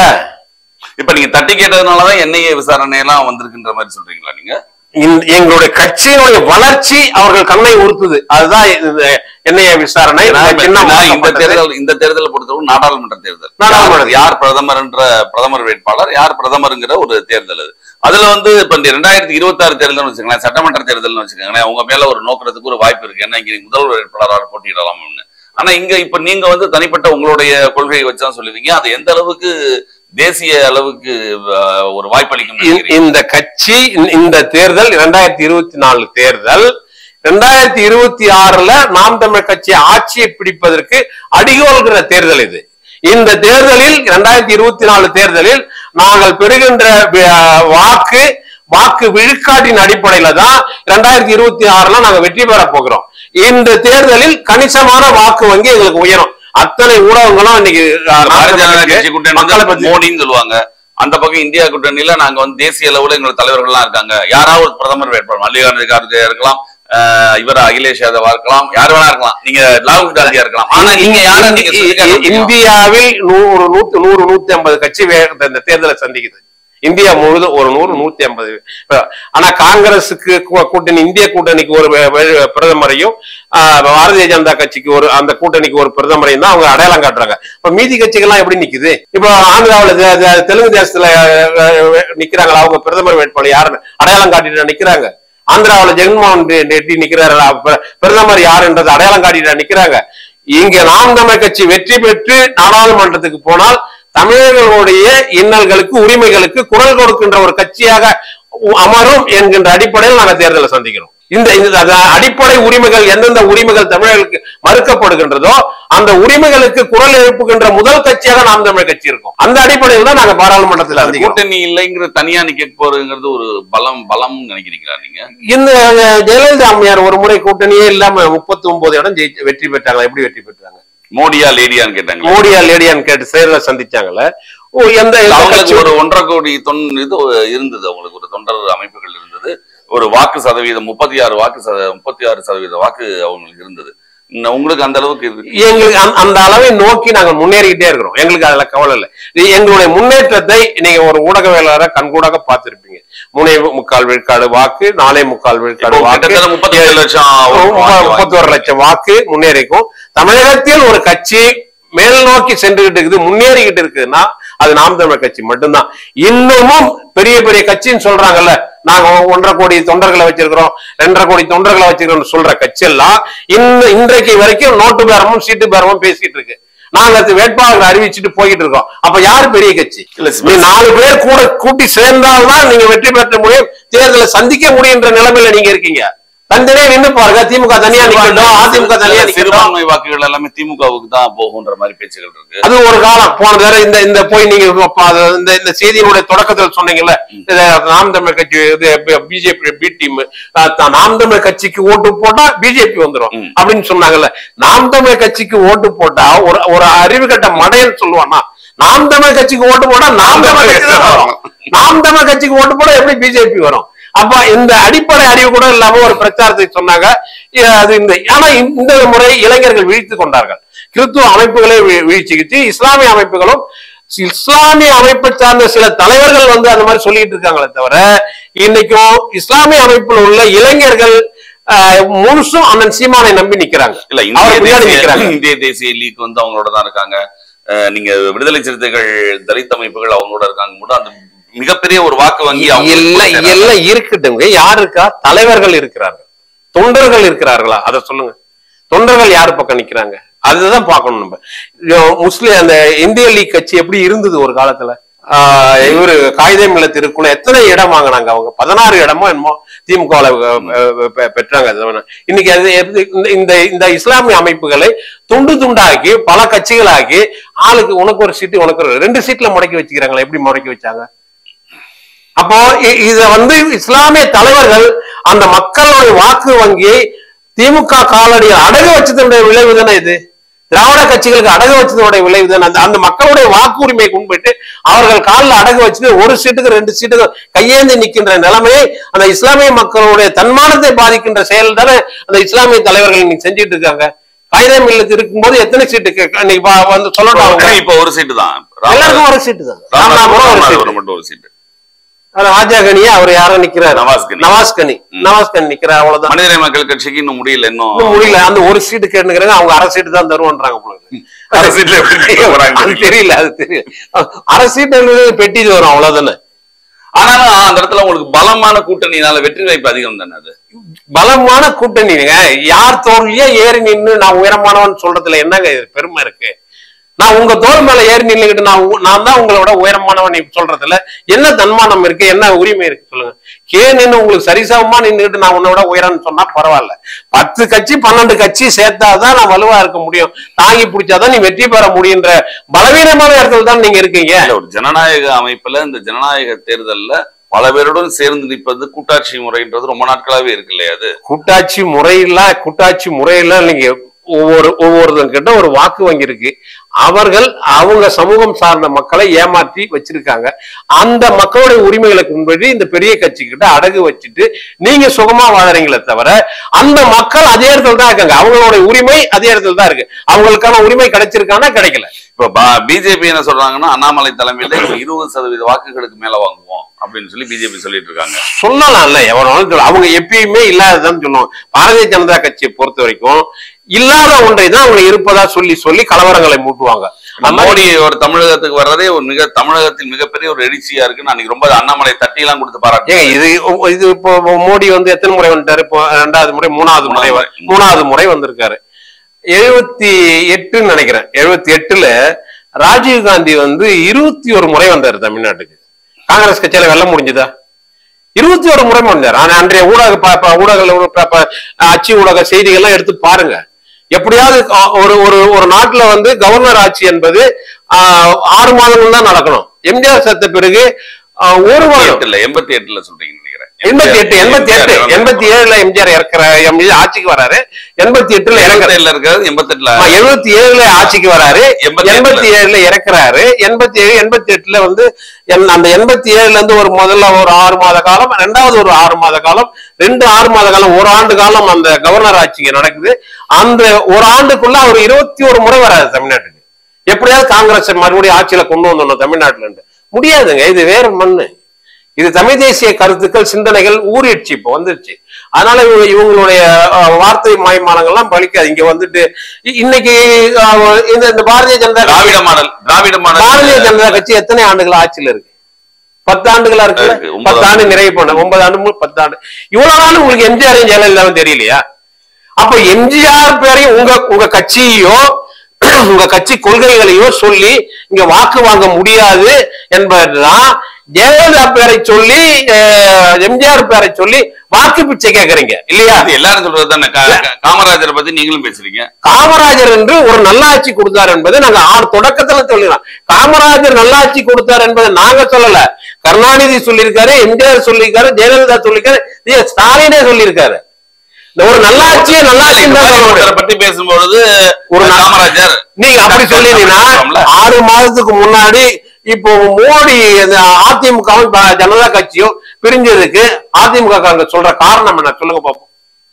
S2: இப்ப நீங்க தட்டி கேட்டதுனாலதான் என்ஐஏ விசாரணை எல்லாம் வந்திருக்குன்ற மாதிரி சொல்றீங்களா நீங்க
S1: இந்த- எங்களுடைய கட்சியினுடைய வளர்ச்சி அவர்கள் கண்ணை உறுத்துது அதுதான் இது என்ஐஏ விசாரணை
S2: ஏன்னா,
S1: இந்த சின்னம்
S2: ஏன்னா இந்த
S1: மாற்றப்பட்டது.
S2: தேர்தல் இந்த தேர்தலை பொறுத்தவரை நாடாளுமன்ற தேர்தல்
S1: நாடாளுமன்ற
S2: யார் யார் பிரதமர் என்ற பிரதமர் வேட்பாளர் யார் பிரதமருங்கிற ஒரு தேர்தல் அது அதுல வந்து இப்ப இந்த ரெண்டாயிரத்தி இருபத்தி ஆறு தேர்தல் வச்சுக்கோங்களேன் சட்டமன்ற தேர்தல்னு வச்சுக்கோங்களேன் உங்க மேல ஒரு நோக்கிறதுக்கு ஒரு வாய்ப்பு இருக்கு ஏன்னா இங்க முதல்வர் வேட்பாளராக போட்டியிடலாம்னு ஆனா இங்க இப்ப நீங்க வந்து தனிப்பட்ட உங்களுடைய கொள்கையை வச்சுதான் சொல்லுவீங்க அது எந்த அளவுக்கு தேசிய அளவுக்கு அஹ், ஒரு வாய்ப்பளிக்கும்
S1: இந்த-
S2: நினைக்கிறீங்க?
S1: இந்த கட்சி இந்த- இந்த தேர்தல் இரண்டாயிரத்தி இருபத்தி நாலு தேர்தல் ரெண்டாயிரத்தி இருபத்தி ஆறுல நாம் தமிழ் கட்சி ஆட்சியை பிடிப்பதற்கு அடிகோல்கிற தேர்தல் இது இந்த தேர்தலில் இரண்டாயிரத்தி இருபத்தி நாலு தேர்தலில் நாங்கள் பெறுகின்ற வி- வாக்கு வாக்கு விழுக்காட்டின் அடிப்படையில தான் இரண்டாயிரத்தி இருபத்தி ஆறுல நாங்க வெற்றி பெற போகிறோம் இந்த தேர்தலில் கணிசமான வாக்கு வங்கி எங்களுக்கு உயரும் அத்தனை ஊடகங்களும் இன்னைக்கு அஹ், நாம்
S2: பாரதிய ஜனதா
S1: தமிழ்
S2: கட்சி கூட்டணி
S1: மக்களை
S2: வந்து
S1: பத்தி
S2: மோடின்னு சொல்லுவாங்க அந்த பக்கம் இந்தியா கூட்டணியில நாங்க வந்து தேசிய அளவுல எங்களோட தலைவர்கள்லாம் இருக்காங்க யாராவது ஒரு பிரதமர் வேட்பாளர் மல்லிகார்ஜுன கார்கே இருக்கலாம் ஆஹ் இவர் அகிலேஷ் யாதவா இருக்கலாம் யார் வேணா இருக்கலாம் நீங்க ராகுல் காந்தியா இருக்கலாம் ஆனா நீங்க யாரும் நீங்க சொல்லி காட்ட முடியும்.
S1: இந்தியாவில் நூறு நூத்து நூறு நூத்தி ஐம்பது கட்சி வே- இந்த- இந்த தேர்தலை சந்திக்குது இந்தியா முழுவதும் ஒரு நூறு நூத்தி ஐம்பது ஆனா காங்கிரசுக்கு கூ- கூட்டணி இந்திய கூட்டணிக்கு ஒரு வே- வே- பிரதமரையும் ஆஹ், பாரதிய ஜனதா கட்சிக்கு ஒரு அந்த கூட்டணிக்கு ஒரு பிரதமரையும் தான் அவங்க அடையாளம் காட்டுறாங்க இப்ப மீதி கட்சிகள்லாம் எப்படி நிக்குது இப்போ ஆந்திராவுல தெ- தெ- தெலுங்கு தேசத்துல அஹ், நிக்கிறாங்களா அவங்க பிரதமர் வேட்பாளர் யாருன்னு அடையாளம் காட்டிட்டு நிக்கிறாங்க ஆந்திராவுல ஜெகன்மோகன் ரெ- ரெட்டி நிக்கிறாரு அப்ப பிரதமர் யாருன்றது அடையாளம் காட்டிட்டு நிக்கிறாங்க இங்க நாம் தமிழ் கட்சி வெற்றி பெற்று நாடாளுமன்றத்துக்கு போனால் தமிழர்களுடைய இன்னல்களுக்கு உரிமைகளுக்கு குரல் கொடுக்கின்ற ஒரு கட்சியாக உ- அமரும் என்கின்ற அடிப்படையில் நாங்க தேர்தலை சந்திக்கிறோம் இந்த இந்த அத- அடிப்படை உரிமைகள் எந்தெந்த உரிமைகள் தமிழர்களுக்கு மறுக்கப்படுகின்றதோ அந்த உரிமைகளுக்கு குரல் எழுப்புகின்ற முதல் கட்சியாக நாம் தமிழ் கட்சி இருக்கும் அந்த அடிப்படையில் தான் நாங்க பாராளுமன்றத்தில்
S2: அது
S1: சந்திக்கிறோம்
S2: கூட்டணி இல்லைங்கிற தனியா நிக்க போறதுங்கிறது ஒரு பலம் பலம் நினைக்கிறீங்களா நீங்க
S1: இந்த அஹ், ஜெயலலிதா அம்மையார் ஒரு முறை கூட்டணியே இல்லாம முப்பத்தி ஒன்பது இடம் ஜெயிச்சு வெற்றி பெற்றாங்க எப்படி வெற்றி பெற்றாங்க
S2: மோடியா லேடியான்னு கேட்டாங்க
S1: மோடியா லேடியான்னு கேட்டு செயல சந்திச்சாங்கல்ல ஓ, எந்த எந்த
S2: அவங்களுக்கு
S1: கட்சி-
S2: ஒரு ஒன்றரை கோடி தொன் இது இருந்தது அவங்களுக்கு ஒரு தொண்டர் அமைப்புகள் இருந்தது ஒரு வாக்கு சதவீதம் முப்பத்தி ஆறு வாக்கு சத முப்பத்தி ஆறு சதவீத வாக்கு அவங்களுக்கு இருந்தது இன்னும் உங்களுக்கு அந்த அளவுக்கு இருக்கு
S1: எங்களுக்கு அந்த- அந்த அளவை நோக்கி நாங்க முன்னேறிக்கிட்டே இருக்கிறோம் எங்களுக்கு அதுல கவலை இல்லை இது எங்களுடைய முன்னேற்றத்தை நீங்க ஒரு ஊடகவியலாளரை கண்கூடாக பார்த்திருப்பீங்க மூணே முக்கால் விழுக்காடு வாக்கு நாலே முக்கால் விழுக்காடு
S2: இப்போ
S1: வாக்கு
S2: கிட்டத்தட்ட முப்பத்தி ஏழு லட்சம் வாக்கு
S1: முப்பத்தி ஒரு லட்சம் வாக்கு முன்னேறிக்கும் தமிழகத்தில் ஒரு கட்சி மேல் நோக்கி சென்றுகிட்டு இருக்குது முன்னேறிக்கிட்டு இருக்குதுன்னா அது நாம் தமிழர் கட்சி மட்டும்தான் இன்னமும் பெரிய பெரிய கட்சின்னு சொல்றாங்கல்ல நாங்க ஒன்றரை கோடி தொண்டர்களை வச்சிருக்கிறோம் ரெண்டரை கோடி தொண்டர்களை வச்சிருக்கிறோம் சொல்ற கட்சி எல்லாம் இன்ன இன்றைக்கு வரைக்கும் நோட்டு பேரமும் சீட்டு பேரமும் பேசிட்டு இருக்கு நாங்க அது வேட்பாளர்கள் அறிவிச்சுட்டு போயிட்டு இருக்கோம் அப்ப யாரு பெரிய கட்சி
S2: இல்ல,
S1: நீ நாலு பேர் கூட கூட்டி சேர்ந்தால்தான் நீங்க வெற்றி பெற்ற முடியும் தேர்தலை சந்திக்க முடியுன்ற நிலைமையில நீங்க இருக்கீங்க தனித்தனியா நின்னு பாருங்க திமுக தனியா நிக்கட்டும் அதிமுக தனியா நிக்கட்டும்
S2: சிறுபான்மை வாக்குகள் எல்லாமே திமுகவுக்கு தான் போகுன்ற மாதிரி பேச்சுகள் இருக்கு
S1: அது ஒரு காலம் போன தடவை இந்த இந்த போய் நீங்க இப்ப அது இந்த இந்த செய்தியினுடைய தொடக்கத்தில் சொன்னீங்கல்ல இது நாம் தமிழ் கட்சி இது பிஜேபி பி டீம் நாம் தமிழ் கட்சிக்கு ஓட்டு போட்டா பிஜேபி வந்துரும்
S2: ம்.
S1: அப்படின்னு சொன்னாங்கல்ல நாம் தமிழ் கட்சிக்கு ஓட்டு போட்டா ஒரு ஒரு அறிவு கட்ட மடையன்னு சொல்லுவானா நாம் தமிழ் கட்சிக்கு ஓட்டு போட்டா நாம் தமிழ் கட்சி தான் வரும் நாம் தமிழ் கட்சிக்கு ஓட்டு போட்டா எப்படி பிஜேபி வரும் அப்ப இந்த அடிப்படை அறிவு கூட இல்லாம ஒரு பிரச்சாரத்தை சொன்னாங்க இ- அது இந்த ஆனா இந்த முறை இளைஞர்கள் வீழ்த்து கொண்டார்கள் கிறிஸ்துவ அமைப்புகளை வீ- வீழ்ச்சிக்கிச்சு இஸ்லாமிய அமைப்புகளும் இஸ்லாமிய அமைப்பை சார்ந்த சில தலைவர்கள் வந்து அந்த மாதிரி சொல்லிட்டு இருக்காங்களே தவிர இன்னைக்கும் இஸ்லாமிய அமைப்பில் உள்ள இளைஞர்கள் ஆஹ், முழுசும் அண்ணன் சீமானை நம்பி நிக்கிறாங்க
S2: இல்ல
S1: அவர்
S2: இந்திய
S1: பின்னாடி
S2: தேசிய
S1: நிக்கிறாங்க.
S2: இந்திய தேசிய லீக் வந்து அவங்களோட தான் இருக்காங்க அஹ் நீங்க விடுதலை சிறுத்தைகள் தலித் அமைப்புகள் அவங்களோட இருக்காங்க கூட அந்த மிகப்பெரிய ஒரு வாக்கு வங்கி அவங்க
S1: எல்லாம் எல்லாம் இருக்கட்டுங்க யார் இருக்கா தலைவர்கள் இருக்கிறார்கள் தொண்டர்கள் இருக்கிறார்களா அதை சொல்லுங்க தொண்டர்கள் யார் பக்கம் நிக்கிறாங்க அதுதான் பார்க்கணும் நம்ம இது முஸ்லிம் அந்த இந்திய லீக் கட்சி எப்படி இருந்தது ஒரு காலத்துல ஆஹ் இவரு காகிதம் இல்ல திருக்குள்ள எத்தனை இடம் வாங்கினாங்க அவங்க பதினாறு இடமோ என்னமோ திமுக பெற்றாங்க அது வேணா. இன்னைக்கு அது எப்படி- இந்த- இந்த இந்த இஸ்லாமிய அமைப்புகளை துண்டு துண்டாக்கி பல கட்சிகளாக்கி ஆளுக்கு உனக்கு ஒரு சீட்டு உனக்கு ஒரு ரெண்டு சீட்ல முடக்கி வச்சுக்கிறாங்களா எப்படி முடக்கி வச்சாங்க அப்போ இ- இத வந்து இஸ்லாமிய தலைவர்கள் அந்த மக்களுடைய வாக்கு வங்கியை திமுக காலடியில் அடகு வச்சதனுடைய விளைவு தானே இது திராவிட கட்சிகளுக்கு அடகு வச்சதனுடைய விளைவு தானே அந்த அந்த மக்களுடைய வாக்குரிமையை முன்பிட்டு அவர்கள் காலில் அடகு வச்சுட்டு ஒரு சீட்டுக்கு ரெண்டு சீட்டுக்கு கையேந்தி நிற்கின்ற நிலைமையை அந்த இஸ்லாமிய மக்களுடைய தன்மானத்தை பாதிக்கின்ற செயல் தானே அந்த இஸ்லாமிய தலைவர்கள் இன்னைக்கு செஞ்சுட்டு இருக்காங்க காகிதம் இல்லத்து இருக்கும்போது எத்தனை சீட்டுக்கு இன்னைக்கு பா- வந்து சொல்லணும் அவங்க
S2: இப்ப ஒரு சீட்டு தான்
S1: எல்லாருக்கும் ஒரு சீட்டு தான் ராமநாதபுரம் ஒரு சீட்டு
S2: ராமநாதபுரம் மட்டும் ஒரு சீட்டு
S1: ராஜாகனியா அவர் யாரும் நிக்கிறாரு
S2: நவாஸ் கனி.
S1: நவாஸ் கனி நவாஸ் கனி நிக்கிறார் அவ்வளவுதான்
S2: மனிதநேய மக்கள் கட்சிக்கு இன்னும் முடியல இன்னும்
S1: இன்னும் முடியல அந்த ஒரு சீட்டு கேட்டுக்கிறாங்க அவங்க அரை சீட்டு தான் தருவோன்றாங்க போல இருக்கு.
S2: அரை சீட்டுல எப்படி நிக்க போறாங்க?
S1: அது தெரியல அது தெரியல அரை சீட்டு பெட்டி வரும் அவ்வளவுதானே
S2: ஆனாலும் அந்த இடத்துல உங்களுக்கு பலமான கூட்டணினால வெற்றி வாய்ப்பு அதிகம் தானே அது
S1: பலமான கூட்டணிங்க யார் தோல்வியா ஏறி நின்னு நான் உயரமானவன் சொல்றதுல என்னங்க இது பெருமை இருக்கு நான் உங்க தோல் மேல ஏறி நின்னுகிட்டு நான் உ- நான் தான் உங்களோட உயரமானவன் நீ சொல்றதுல என்ன தன்மானம் இருக்கு என்ன உரிமை இருக்கு சொல்லுங்க கே நின்னு உங்களுக்கு சரிசமமா நின்னுகிட்டு நான் உன்னோட உயரம்னு சொன்னா பரவாயில்ல பத்து கட்சி பன்னெண்டு கட்சி சேர்த்தாதான் நான் வலுவா இருக்க முடியும் தாங்கி பிடிச்சாதான் நீ வெற்றி பெற முடியுன்ற பலவீனமான இடத்துல தான் நீங்க இருக்கீங்க
S2: இல்ல ஒரு ஜனநாயக அமைப்புல இந்த ஜனநாயக தேர்தல்ல பல பேருடன் சேர்ந்து நிற்பது கூட்டாட்சி முறைன்றது ரொம்ப நாட்களாவே இருக்கு இல்லையா அது
S1: கூட்டாட்சி முறையில கூட்டாட்சி முறையில நீங்க ஒவ்வொரு ஒவ்வொருத்தன் கிட்ட ஒரு வாக்கு வங்கி இருக்கு அவர்கள் அவங்க சமூகம் சார்ந்த மக்களை ஏமாற்றி வச்சிருக்காங்க அந்த மக்களுடைய உரிமைகளுக்கு முன்படி இந்த பெரிய கட்சி கிட்ட அடகு வச்சுட்டு நீங்க சுகமா வாழறீங்களே தவிர அந்த மக்கள் அதே இடத்துல தான் இருக்காங்க அவங்களுடைய உரிமை அதே இடத்துல தான் இருக்கு அவங்களுக்கான உரிமை கிடைச்சிருக்கானா கிடைக்கல
S2: இப்ப பிஜேபி என்ன சொல்றாங்கன்னா அண்ணாமலை தலைமையில இருபது சதவீத வாக்குகளுக்கு மேல வாங்குவோம் அப்படின்னு சொல்லி பிஜேபி சொல்லிட்டு இருக்காங்க
S1: சொல்லலாம்ல எவனாலும் சொல்லலாம். அவங்க எப்பயுமே இல்லாததான் சொல்லுவாங்க பாரதிய ஜனதா கட்சியை பொறுத்த வரைக்கும் இல்லாத ஒன்றை தான் அவங்க இருப்பதா சொல்லி சொல்லி கலவரங்களை மூட்டுவாங்க
S2: நம்ம மோடி ஒரு தமிழகத்துக்கு வர்றதே ஒரு மிக தமிழகத்தில் மிகப்பெரிய ஒரு எழுச்சியா இருக்குன்னு அன்னைக்கு ரொம்ப அண்ணாமலை தட்டி எல்லாம் கொடுத்து பாராட்டு
S1: ஏங்க இது இது இப்போ மோடி வந்து எத்தனை முறை வந்துட்டாரு இப்போ ரெண்டாவது முறை மூணாவது முறை வ-
S2: மூணாவது முறை.
S1: மூணாவது முறை வந்திருக்காரு எழுபத்தி எட்டுன்னு நினைக்கிறேன் எழுபத்தி எட்டுல ராஜீவ் காந்தி வந்து இருபத்தி ஒரு முறை வந்தாரு தமிழ்நாட்டுக்கு காங்கிரஸ் கட்சியில வெல்ல முடிஞ்சுதா இருபத்தி ஒரு முறை முடிஞ்சார் ஆனா அன்றைய ஊடக ப- ப- ஊடகங்கள் ப- ப- அச்சு ஊடக செய்திகள்லாம் எடுத்து பாருங்க எப்படியாவது அ- ஒரு ஒரு ஒரு நாட்டுல வந்து கவர்னர் ஆட்சி என்பது ஆஹ், ஆறு மாதங்கள் தான் நடக்கணும் எம்ஜிஆர் செத்த பிறகு ஆஹ், ஒரு வருடம்
S2: எட்டுல எண்பத்தி எட்டுல சொல்றீங்கன்னு நினைக்கிறேன்
S1: எண்பத்தி எட்டு எண்பத்தி எட்டு
S2: எண்பத்தி
S1: எண்பத்தி ஏழுல எம்ஜிஆர் இறக்குற எம்ஜிஆர் ஆட்சிக்கு வராரு எண்பத்தி எட்டுல இறங்குற
S2: ஏழுல இருக்கிறது எண்பத்தி எட்டுல
S1: எழுபத்தி ஏழுல ஆட்சிக்கு வராரு
S2: எண்பத்தி
S1: எண்பத்தி ஏழுல இறக்குறாரு எண்பத்தி ஏழு எண்பத்தி எட்டுல வந்து என்- அந்த எண்பத்தி ஏழுல இருந்து ஒரு முதல்ல ஒரு ஆறு மாத காலம் ரெண்டாவது ஒரு ஆறு மாத காலம் ரெண்டு ஆறு மாத காலம் ஒரு ஆண்டு காலம் அந்த கவர்னர் ஆட்சி இங்க நடக்குது அந்த ஒரு ஆண்டுக்குள்ள அவர் இருபத்தி ஒரு முறை வராது தமிழ்நாட்டுக்கு எப்படியாவது காங்கிரஸ் மறுபடியும் ஆட்சியில கொண்டு வந்துடணும் தமிழ்நாட்டுல இருந்து முடியாதுங்க இது வேற மண்ணு இது தமிழ் தேசிய கருத்துக்கள் சிந்தனைகள் ஊறிடுச்சு இப்போ வந்துருச்சு அதனால இவங்க இவங்களுடைய அஹ், வார்த்தை மாய்மானங்கள்லாம் பலிக்காது இங்க வந்துட்டு இ- இன்னைக்கு அஹ், இந்த இந்த பாரதிய ஜனதா கட்சி-
S2: திராவிட மாடல் திராவிட
S1: பாரதிய
S2: மாடல்
S1: ஜனதா கட்சி எத்தனை ஆண்டுகள் ஆட்சியில இருக்கு பத்து ஆண்டுகளா இருக்குல்ல
S2: இருக்கு, ஒன்பது
S1: பத்து ஆண்டு நிறைவு பண்ண ஒன்பது ஆண்டு மு- பத்து ஆண்டு இவ்வளவு நாள் உங்களுக்கு எம்ஜிஆர் ஜெயலலிதாவும் தெரியலையா அப்ப எம்ஜிஆர் பேரையும் உங்க உங்க கட்சியோ உங்க கட்சி கொள்கைகளையோ சொல்லி இங்க வாக்கு வாங்க முடியாது என்பதுதான் ஜெயலலிதா பேரை சொல்லி அஹ், எம்ஜிஆர் பேரை சொல்லி வாக்கு பிச்சை கேக்குறீங்க இல்லையா
S2: அது எல்லாரும் சொல்றது தானே கா- கா- காமராஜரை பத்தி நீங்களும் பேசுறீங்க
S1: காமராஜர் என்று ஒரு நல்லாட்சி கொடுத்தார் என்பதை நாங்க ஆறு தொடக்கத்துல சொல்லிடலாம் காமராஜர் நல்லாட்சி கொடுத்தார் என்பதை நாங்க சொல்லல கருணாநிதி சொல்லியிருக்காரு எம்ஜிஆர் சொல்லியிருக்காரு ஜெயலலிதா சொல்லியிருக்காரு இதே ஸ்டாலினே சொல்லியிருக்காரு இந்த ஒரு நல்லாட்சியே நல்லாட்சி
S2: ஒருத்தரை பத்தி பேசும்பொழுது
S1: ஒரு
S2: ஒரு
S1: நா-
S2: காமராஜர்
S1: நீங்க அப்படி சொல்லிட்டீங்கன்னா
S2: சொல்றோம்ல.
S1: ஆறு மாதத்துக்கு முன்னாடி இப்போ மோடி இந்த அதிமுகவும் ப- ஜனதா கட்சியும் பிரிஞ்சதுக்கு அதிமுக காரங்க சொல்ற காரணம் என்ன சொல்லுங்க பாப்போம்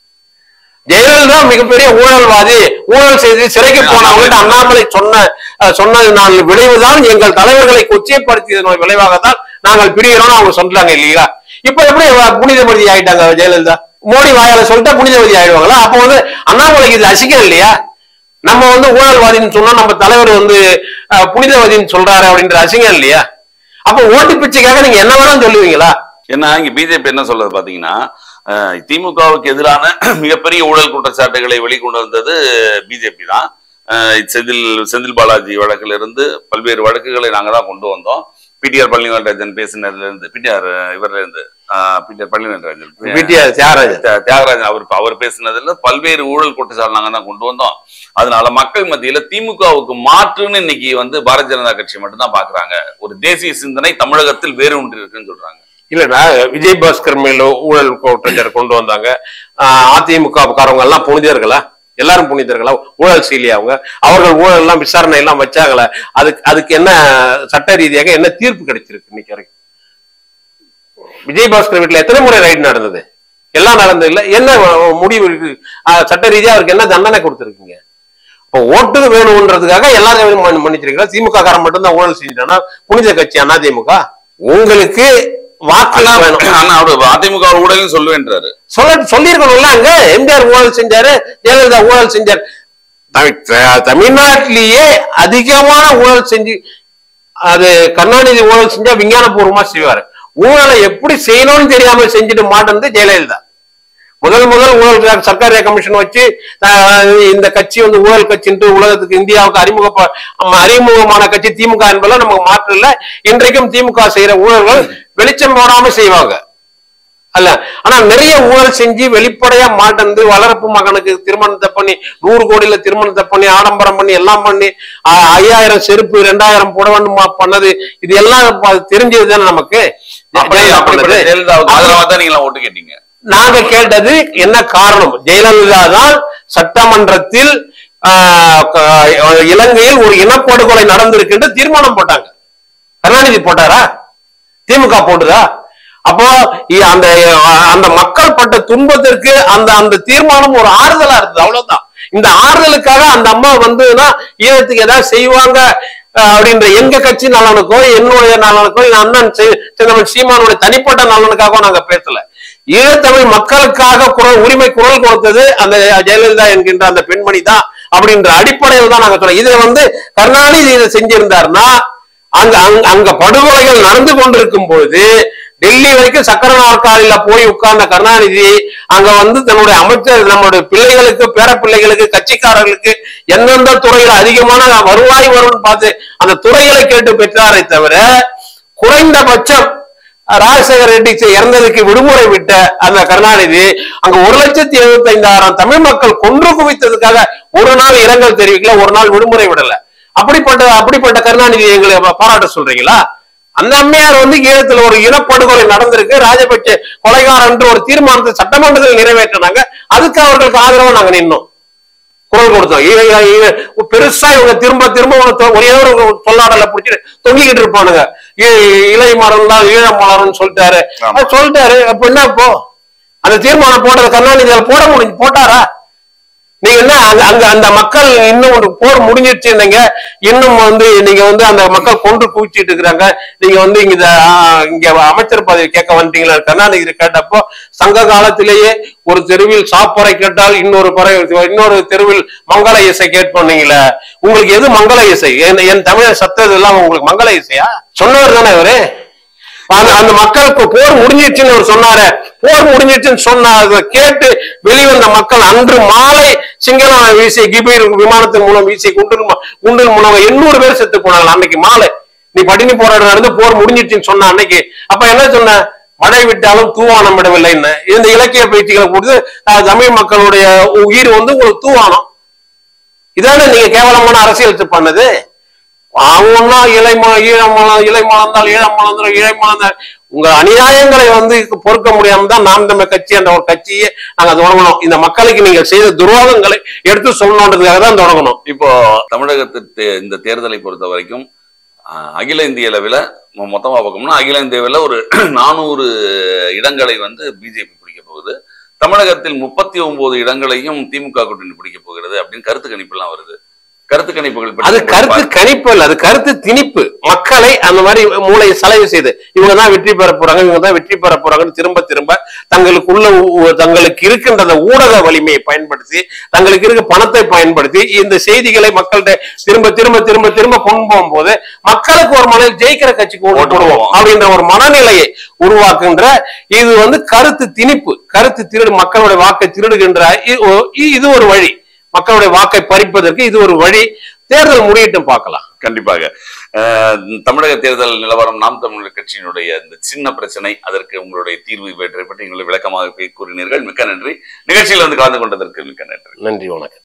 S1: ஜெயலலிதா மிகப்பெரிய ஊழல்வாதி ஊழல் செய்து சிறைக்கு போனவங்க அண்ணாமலை சொன்ன அஹ், சொன்னதினால் விளைவுதான் எங்கள் தலைவர்களை கொச்சைப்படுத்தியதன் விளைவாகத்தான் நாங்கள் பிரிகிறோம்னு அவங்க சொல்றாங்க இல்லையா இப்ப எப்படி அவ புனிதபதி ஆயிட்டாங்க ஜெயலலிதா மோடி வாயால சொல்லிட்டா புனிதபதி ஆயிடுவாங்களா அப்போ வந்து அண்ணாமலைக்கு இது அசிக்கம் இல்லையா நம்ம வந்து ஊழல்வாதின்னு சொன்னா நம்ம தலைவர் வந்து அஹ், புனிதவதின்னு சொல்றாரு அப்படின்ற அசிங்கம் இல்லையா அப்ப ஓட்டு பிச்சைக்காக நீங்க என்ன வேணாலும் சொல்லுவீங்களா
S2: ஏன்னா இங்க பிஜேபி என்ன சொல்றது பாத்தீங்கன்னா அஹ், திமுகவுக்கு எதிரான மிகப்பெரிய ஊழல் குற்றச்சாட்டுகளை வெளிக்கொண்டு வந்தது பிஜேபி தான் அஹ், செந்தில் செந்தில் பாலாஜி வழக்குல இருந்து பல்வேறு வழக்குகளை நாங்க தான் கொண்டு வந்தோம் பிடிஆர் பழனிவேல்ராஜன் பேசினதுல இருந்து பிடிஆர் இவர்ல இருந்து பிடிஆர் பழனிவேல்ராஜன்
S1: பிடிஆர் தியாகராஜன்
S2: தியா- தியாகராஜன் அவர் அவர் பேசினதுல பல்வேறு ஊழல் குற்றச்சாட்டு நாங்க தான் கொண்டு வந்தோம் அதனால மக்கள் மத்தியில திமுகவுக்கு மாற்றுன்னு இன்னைக்கு வந்து பாரதிய ஜனதா கட்சி மட்டும்தான் பாக்குறாங்க ஒரு தேசிய சிந்தனை தமிழகத்தில் வேறு ஒன்று இருக்குன்னு சொல்றாங்க
S1: இல்லடா விஜய் பாஸ்கர் மேல ஊழல் குற்றச்சாட்டு கொண்டு வந்தாங்க ஆஹ் அதிமுக காரவங்க எல்லாம் புனிதர்களா எல்லாரும் புனிதர்களா ஊழல் செய்யலையா அவங்க அவர்கள் ஊழல் எல்லாம் விசாரணை எல்லாம் வச்சாங்களே அதுக்கு அதுக்கு என்ன சட்ட ரீதியாக என்ன தீர்ப்பு கிடைச்சிருக்கு இன்னைக்கு வரைக்கும் விஜய் பாஸ்கர் வீட்டுல எத்தனை முறை ரைடு நடந்தது எல்லாம் நடந்தது இல்ல என்ன முடிவு இருக்கு ஆஹ் சட்ட ரீதியா அவருக்கு என்ன தண்டனை கொடுத்துருக்கீங்க இப்போ ஓட்டு வேணும்ன்றதுக்காக எல்லாரும் மன்னி- மன்னிச்சிருக்கீங்களா திமுக காரன் மட்டும்தான் ஊழல் செஞ்சுட்டானா புனித கட்சி அண்ணா திமுக உங்களுக்கு வாக்கு
S2: ஆனா
S1: வேணும்
S2: ஆனா அவரு அதிமுக ஊழல்னு சொல்லுவேன்றாரு
S1: சொல்ல சொல்லியிருக்கணும்ல அங்க எம்ஜிஆர் ஊழல் செஞ்சாரு ஜெயலலிதா ஊழல் செஞ்சாரு தமிழ் த- தமிழ்நாட்டிலேயே அதிகமான ஊழல் செஞ்சு அது கருணாநிதி ஊழல் செஞ்சா விஞ்ஞானபூர்வமா செய்வாரு ஊழலை எப்படி செய்யணும்னு தெரியாம செஞ்சுட்டு மாட்டேன் ஜெயலலிதா முதல் முதல் ஊழல் சர்க்காரிய கமிஷன் வச்சு அஹ், இந்த கட்சி வந்து ஊழல் கட்சின்ட்டு உலகத்துக்கு இந்தியாவுக்கு அறிமுக அறிமுகமான கட்சி திமுக என்பதெல்லாம் நமக்கு மாற்றம் இல்ல இன்றைக்கும் திமுக செய்யற ஊழல்கள் வெளிச்சம் போடாம செய்வாங்க அல்ல ஆனா நிறைய ஊழல் செஞ்சு வெளிப்படையா மாட்டந்து வளர்ப்பு மகனுக்கு திருமணத்தை பண்ணி நூறு கோடியில திருமணத்தை பண்ணி ஆடம்பரம் பண்ணி எல்லாம் பண்ணி ஆ- ஐயாயிரம் செருப்பு ரெண்டாயிரம் புடவன் பண்ணது இது எல்லாம் ப- தெரிஞ்சது தானே நமக்கு
S2: அப்படி
S1: ஜெயலலிதா
S2: அப்படிப்பட்ட
S1: பண்ணது.
S2: ஜெயலலிதாவுக்கு ஆதரவா தான் நீங்க ஓட்டு கேட்டீங்க
S1: நாங்க கேட்டது என்ன காரணம் ஜெயலலிதா தான் சட்டமன்றத்தில் ஆஹ், க- இலங்கையில் ஒரு இனப்படுகொலை நடந்திருக்கு என்று தீர்மானம் போட்டாங்க கருணாநிதி போட்டாரா திமுக போட்டுதா அப்போ இ- அந்த அந்த மக்கள் பட்ட துன்பத்திற்கு அந்த அந்த தீர்மானம் ஒரு ஆறுதலா இருந்தது அவ்வளவுதான் இந்த ஆறுதலுக்காக அந்த அம்மா வந்துன்னா ஈழத்துக்கு ஏதாவது செய்வாங்க அஹ், அப்படின்ற எங்க கட்சி நலனுக்கோ என்னுடைய நலனுக்கோ என் அண்ணன் சி- சின்னமன் சீமானுடைய தனிப்பட்ட நலனுக்காக நாங்க பேசல ஈழத்தமிழ் மக்களுக்காக குரல் உரிமை குரல் கொடுத்தது அந்த ஜெயலலிதா என்கின்ற அந்த பெண்மணி தான் அப்படின்ற அடிப்படையில் தான் நாங்க சொல்றோம் இதுல வந்து கருணாநிதி இதை செஞ்சிருந்தாருன்னா அங்க அங்க அங்க படுகொலைகள் நடந்து கொண்டிருக்கும் பொழுது டெல்லி வரைக்கும் சக்கர நாற்காலியில போய் உட்கார்ந்த கருணாநிதி அங்க வந்து தன்னுடைய அமைச்சர் நம்மளுடைய பிள்ளைகளுக்கு பேர பிள்ளைகளுக்கு கட்சிக்காரர்களுக்கு எந்தெந்த துறையில அதிகமான வருவாய் வரும்னு பார்த்து அந்த துறைகளை கேட்டு பெற்றாரே தவிர குறைந்தபட்சம் ராஜசேகர ரெட்டி இறந்ததுக்கு விடுமுறை விட்ட அந்த கருணாநிதி அங்க ஒரு லட்சத்தி எழுபத்தி ஐந்தாயிரம் தமிழ் மக்கள் கொன்று குவித்ததுக்காக ஒரு நாள் இரங்கல் தெரிவிக்கல ஒரு நாள் விடுமுறை விடல அப்படிப்பட்ட அப்படிப்பட்ட கருணாநிதி எங்களை பா- பாராட்ட சொல்றீங்களா அந்த அம்மையார் வந்து ஈழத்துல ஒரு இனப்படுகொலை நடந்திருக்கு ராஜபக்சே கொலைகாரன் ஒரு தீர்மானத்தை சட்டமன்றத்தில் நிறைவேற்றினாங்க அதுக்கு அவர்களுக்கு ஆதரவா நாங்க நின்னோம் குரல் கொடுத்தோம் இ- இ- இ- பெருசா இவங்க திரும்ப திரும்ப ஒரு தொ- ஒரே ஒரு சொல்லாடல பிடிச்சிட்டு தொங்கிக்கிட்டு இருப்பானுங்க இ- இலை மரம் தான் ஈழ மலர்னு சொல்லிட்டாரு
S2: ஆமா.
S1: அது சொல்லிட்டாரு அப்ப என்ன இப்போ அந்த தீர்மானம் போட்டது கருணாநிதி அதுல போட முடிஞ்சு போட்டாரா நீங்க என்ன அங்க அங்க அந்த மக்கள் இன்னும் ஒரு போர் முடிஞ்சிருச்சு நீங்க இன்னும் வந்து நீங்க வந்து அந்த மக்கள் கொண்டு குவிச்சிட்டு இருக்கிறாங்க நீங்க வந்து இங்க இத, ஆ, இங்க அமைச்சர் பதவி கேட்க வந்துட்டீங்களா கருணாநிதி கேட்டப்போ சங்க காலத்திலேயே ஒரு தெருவில் சாப்பறை கேட்டால் இன்னொரு பறை இன்னொரு தெருவில் மங்கள இசை கேட்பீங்களே உங்களுக்கு எது மங்கள இசை என் என் தமிழர் சத்தது எல்லாம் உங்களுக்கு மங்கள இசையா சொன்னவர் தானே இவரு அந்த அந்த மக்களுக்கு போர் முடிஞ்சிருச்சுன்னு அவர் சொன்னாரு போர் முடிஞ்சிருச்சுன்னு சொன்ன அதை கேட்டு வெளிவந்த மக்கள் அன்று மாலை சிங்களம் வீசிய கிபீர் விமானத்தின் மூலம் வீசிய குண்டில் ம- குண்டில் மூலம் எண்ணூறு பேர் செத்து போனாங்க அன்னைக்கு மாலை நீ பட்டினி போராட்டம் நடந்து போர் முடிஞ்சிருச்சுன்னு சொன்ன அன்னைக்கு அப்ப என்ன சொன்ன மழை விட்டாலும் தூவானம் விடவில்லைன்னு இந்த இலக்கிய பயிற்சிகளை கொடுத்து அஹ், தமிழ் மக்களுடைய உயிர் வந்து உங்களுக்கு தூவானம் இதானே நீங்க கேவலமான அரசியல் பண்ணது அவன்னா இலை ம- ஈழம் மல- இலை மலர்ந்தால் ஈழம் மலர்ந்தால் இழை மலர்ந்தால் உங்க அநியாயங்களை வந்து பொறுக்க முடியாம தான் நாம் தமிழ் கட்சி என்ற ஒரு கட்சியை நாங்க தொடங்கணும் இந்த மக்களுக்கு நீங்கள் செய்த துரோகங்களை எடுத்து சொல்லணுன்றதுக்காக தான் தொடங்கணும்
S2: இப்போ தமிழகத்து இந்த தேர்தலை பொறுத்த வரைக்கும் அஹ், அகில இந்திய அளவில் மொத்தமா பார்க்கணும்னா அகில இந்திய அளவில் ஒரு நானூறு இடங்களை வந்து பிஜேபி பிடிக்க போகுது தமிழகத்தில் முப்பத்தி ஒன்பது இடங்களையும் திமுக கூட்டணி பிடிக்க போகிறது அப்படின்னு கருத்து கணிப்பெல்லாம் வருது கருத்து கணிப்புகள் பற்றி
S1: அது கருத்து கணிப்பு இல்ல அது கருத்து திணிப்பு மக்களை அந்த மாதிரி மூளையை சலவை செய்து இவங்க தான் வெற்றி பெற போறாங்க இவங்க தான் வெற்றி பெற போறாங்கன்னு திரும்ப திரும்ப தங்களுக்குள்ள ஊ- தங்களுக்கு இருக்கின்ற அந்த ஊடக வலிமையை பயன்படுத்தி தங்களுக்கு இருக்க பணத்தை பயன்படுத்தி இந்த செய்திகளை மக்கள்கிட்ட திரும்ப திரும்ப திரும்ப திரும்ப கொண்டு போகும்போது மக்களுக்கு ஒரு மனதில் ஜெயிக்கிற கட்சிக்கு ஓட்டு
S2: ஓட்டு
S1: போடுவோம்
S2: போடுவோம்.
S1: அப்படின்ற ஒரு மனநிலையை உருவாக்குகின்ற இது வந்து கருத்து திணிப்பு கருத்து திருடு மக்களுடைய வாக்கை திருடுகின்ற இ- ஒ- இ- இது ஒரு வழி மக்களுடைய வாக்கை பறிப்பதற்கு இது ஒரு வழி தேர்தல் முடியட்டும் பார்க்கலாம்
S2: கண்டிப்பாக அஹ், தமிழக தேர்தல் நிலவரம் நாம் தமிழர் கட்சியினுடைய இந்த சின்ன பிரச்சனை அதற்கு உங்களுடைய தீர்வு இவற்றை பற்றி எங்களை விளக்கமாக கூறினீர்கள் மிக்க நன்றி நிகழ்ச்சியில் வந்து கலந்து கொண்டதற்கு மிக்க நன்றி
S1: நன்றி வணக்கம்